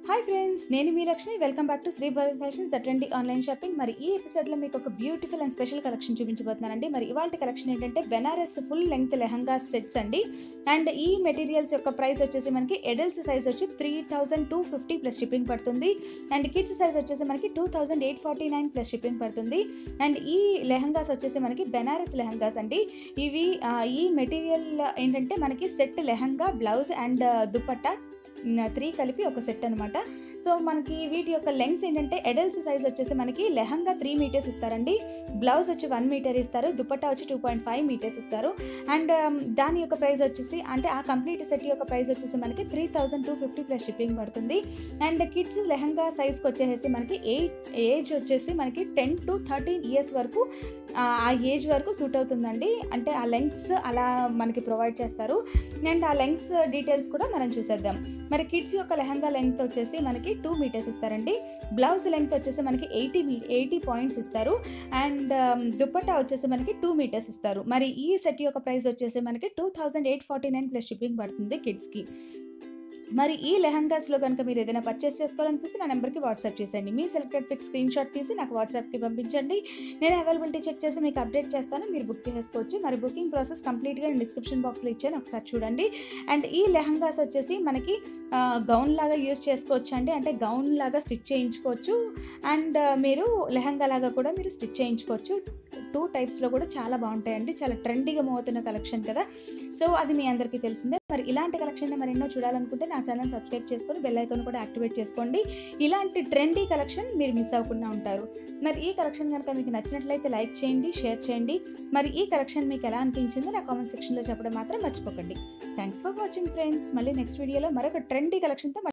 hi friends నేను మీ Lakshmi welcome back to Shri Bharat fashions the trendy online shopping మరి ఈ ఎపిసోడ్లో మీకు ఒక బ్యూటిఫుల్ అండ్ స్పెషల్ కలెక్షన్ చూపించబోతున్నానండి మరి ఇవాళ కలెక్షన్ ఏంటంటే Banaras full length lehenga sets అండి అండ్ ఈ మెటీరియల్స్ యొక్క ప్రైస్ వచ్చేసి మనకి ఎడల్స్ సైజ్ వచ్చి three thousand two fifty plus shipping పడుతుంది అండ్ కిడ్స్ సైజ్ వచ్చేసి మనకి two thousand eight forty nine plus shipping పడుతుంది అండ్ ఈ లెహంగాస్ వచ్చేసి మనకి బెనారస్ లెహంగాస్ అండి ఇవి ఆ, ఈ మెటీరియల్ ఏంటంటే మనకి set lehenga blouse and dupatta three కలిపి ఒక సెట్ అనమాట సో మనకి వీటి యొక్క లెంగ్స్ ఏంటంటే ఎడల్స్ సైజ్ వచ్చేసి మనకి లెహంగా త్రీ మీటర్స్ ఇస్తారండి బ్లౌజ్ వచ్చి వన్ మీటర్ ఇస్తారు దుపట్టా వచ్చి టూ పాయింట్ ఫైవ్ మీటర్స్ ఇస్తారు అండ్ దాని యొక్క ప్రైస్ వచ్చేసి అంటే ఆ కంప్లీట్ సెట్ యొక్క ప్రైస్ వచ్చేసి మనకి three thousand two fifty plus shipping పడుతుంది అండ్ కిడ్స్ లెహంగా సైజ్కి వచ్చేసి మనకి ఎయిట్ ఏజ్ వచ్చేసి మనకి టెన్ టు థర్టీన్ ఇయర్స్ వరకు ఆ ఆ ఏజ్ వరకు సూట్ అవుతుందండి అంటే ఆ లెంగ్స్ అలా మనకి ప్రొవైడ్ చేస్తారు అండ్ ఆ లెంగ్స్ డీటెయిల్స్ కూడా మనం చూసేద్దాం మరి కిడ్స్ యొక్క లెహంగా లెంగ్త్ వచ్చేసి మనకి టూ మీటర్స్ ఇస్తారండి బ్లౌజ్ లెంగ్త్ వచ్చేసి మనకి ఎయిటీ మీ ఎయిటీ పాయింట్స్ ఇస్తారు అండ్ దుప్పట్టా వచ్చేసి మనకి టూ మీటర్స్ ఇస్తారు మరి ఈ సెట్ యొక్క ప్రైస్ వచ్చేసి మనకి two thousand eight forty nine plus shipping పడుతుంది కిడ్స్కి మరి ఈ లెహంగాస్లో కనుక మీరు ఏదైనా పర్చేస్ చేసుకోవాలనిపిస్తే నా నెంబర్కి వాట్సాప్ చేసేయండి మీ సెలెక్టెడ్ పిక్ స్క్రీన్ షాట్ తీసి నాకు వాట్సాప్కి పంపించండి నేను అవైలబిలిటీ చెక్ చేసి మీకు అప్డేట్ చేస్తాను మీరు బుక్ చేసుకోవచ్చు మరి బుకింగ్ ప్రాసెస్ కంప్లీట్గా నేను డిస్క్రిప్షన్ బాక్స్లో ఇచ్చాను ఒకసారి చూడండి అండ్ ఈ లెహంగాస్ వచ్చేసి మనకి గౌన్ లాగా యూస్ చేసుకోవచ్చు అండి అంటే గౌన్ లాగా స్టిచ్ చేయించుకోవచ్చు అండ్ మీరు లెహంగా లాగా కూడా మీరు స్టిచ్ చేయించుకోవచ్చు టూ టైప్స్లో కూడా చాలా బాగుంటాయండి చాలా ట్రెండీగా మూవ్ అవుతున్న కలెక్షన్ కదా సో అది మీ అందరికీ తెలిసిందే మరి ఇలాంటి కలెక్షన్ మరి ఎన్నో చూడాలనుకుంటే నా ఛానల్ సబ్స్క్రైబ్ చేసుకొని బెల్ ఐకాన్ కూడా యాక్టివేట్ చేసుకోండి ఇలాంటి ట్రెండీ కలెక్షన్ మీరు మిస్ అవ్వకుండా ఉంటారు మరి ఈ కలెక్షన్ కనుక మీకు నచ్చినట్లయితే లైక్ చేయండి షేర్ చేయండి మరి ఈ కలెక్షన్ మీకు ఎలా అనిపించిందో నా కామెంట్ సెక్షన్లో చెప్పడం మాత్రం మర్చిపోకండి థ్యాంక్స్ ఫర్ వాచింగ్ ఫ్రెండ్స్ మళ్ళీ నెక్స్ట్ వీడియోలో మరొక ట్రెండీ కలెక్షన్తో